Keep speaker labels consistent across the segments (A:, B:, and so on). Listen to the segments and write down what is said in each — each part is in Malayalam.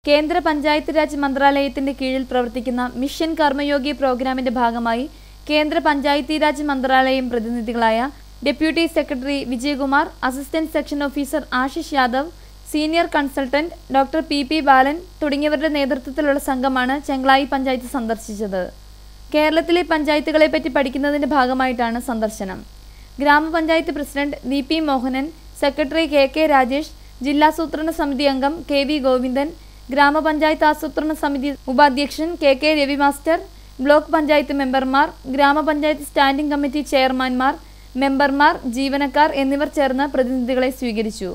A: കേന്ദ്ര പഞ്ചായത്ത് രാജ് മന്ത്രാലയത്തിന്റെ കീഴിൽ പ്രവർത്തിക്കുന്ന മിഷൻ കർമ്മയോഗി പ്രോഗ്രാമിന്റെ ഭാഗമായി കേന്ദ്ര പഞ്ചായത്തി രാജ് മന്ത്രാലയം പ്രതിനിധികളായ deputy secretary Vijayakumar assistant section officer Ashish Yadav senior consultant doctor P P Balan തുടങ്ങിയവരുടെ നേതൃത്വത്തിലുള്ള സംഘമാണ് ചെങ്കളായി പഞ്ചായത്ത് സന്ദർശിച്ചത് കേരളത്തിലെ പഞ്ചായത്തുകളെ പറ്റി പഠിക്കുന്നതിന്റെ ഭാഗമായിട്ടാണ് സന്ദർശനം grama panchayat president V P Mohanan secretary K K Rajesh ജില്ലാസൂത്രണ സമിതി അംഗം കെ വി ഗോവിന്ദൻ ഗ്രാമപഞ്ചായത്ത് ആസൂത്രണ സമിതി ഉപാധ്യക്ഷൻ K K Ravi master block panchayat മെമ്പർമാർ ഗ്രാമപഞ്ചായത്ത് സ്റ്റാൻഡിംഗ് കമ്മിറ്റി ചെയർമാൻമാർ മെമ്പർമാർ ജീവനക്കാർ എന്നിവർ ചേർന്ന് പ്രതിനിധികളെ സ്വീകരിച്ചു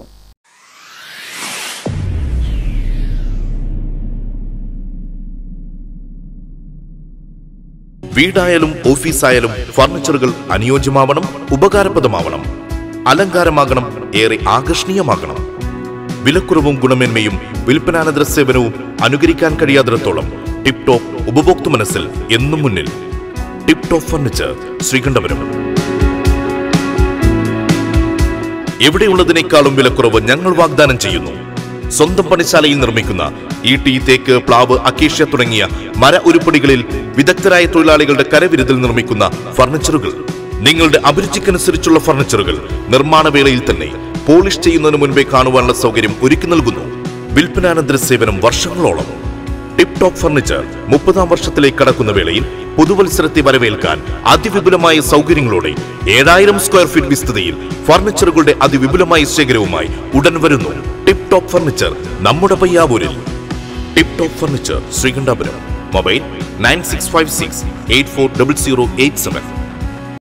B: വീടായാലും ഓഫീസായാലും ഫർണിച്ചറുകൾ അനുയോജ്യമാവണം ഉപകാരപ്രദമാവണം അലങ്കാരമാകണം ഏറെ ആകർഷണീയമാകണം വിലക്കുറവും ഗുണമേന്മയും വിൽപ്പനാനന്തര സേവനവും അനുകരിക്കാൻ കഴിയാത്തിടത്തോളം ടിപ് ടോപ്പ് ഉപഭോക്തൃ മനസ്സിൽ എന്നും മുന്നിൽ ടിപ് ടോപ്പ് ഫർണിച്ചർ ശ്രീകണ്ഠപുരം എവിടെയുള്ളതിനേക്കാളും വിലക്കുറവ് ഞങ്ങൾ വാഗ്ദാനം ചെയ്യുന്നു സ്വന്തം പണിശാലയിൽ നിർമ്മിക്കുന്ന ഈട്ടി തേക്ക് പ്ലാവ് അക്കേഷ്യ തുടങ്ങിയ മര ഉരുപ്പടികളിൽ വിദഗ്ധരായ തൊഴിലാളികളുടെ കരവിരുതിൽ നിർമ്മിക്കുന്ന ഫർണിച്ചറുകൾ നിങ്ങളുടെ അഭിരുചിക്കനുസരിച്ചുള്ള ഫർണിച്ചറുകൾ നിർമ്മാണ വേളയിൽ തന്നെ പോളിഷ് ചെയ്യുന്നതിന് മുൻപേ കാണുവാനുള്ള സൗകര്യം ഒരുക്കി നൽകുന്നു വിൽപ്പനാനന്തര സേവനം വർഷങ്ങളോളം ടിപ് ടോപ്പ് ഫർണിച്ചർ മുപ്പതാം വർഷത്തിലേക്ക് കടക്കുന്ന വേളയിൽ പുതുവത്സരത്തെ വരവേൽക്കാൻ അതിവിപുലമായ സൗകര്യങ്ങളോടെ ഏഴായിരം സ്ക്വയർ ഫീറ്റ് വിസ്തൃതിയിൽ ഫർണിച്ചറുകളുടെ അതിവിപുലമായ ശേഖരവുമായി ഉടൻ വരുന്നു ടിപ് ടോപ്പ് ഫർണിച്ചർ നമ്മുടെ പയ്യാവൂരിൽ Tip Top furniture Sreekandapuram mobile nine six five six eight four double zero eight seven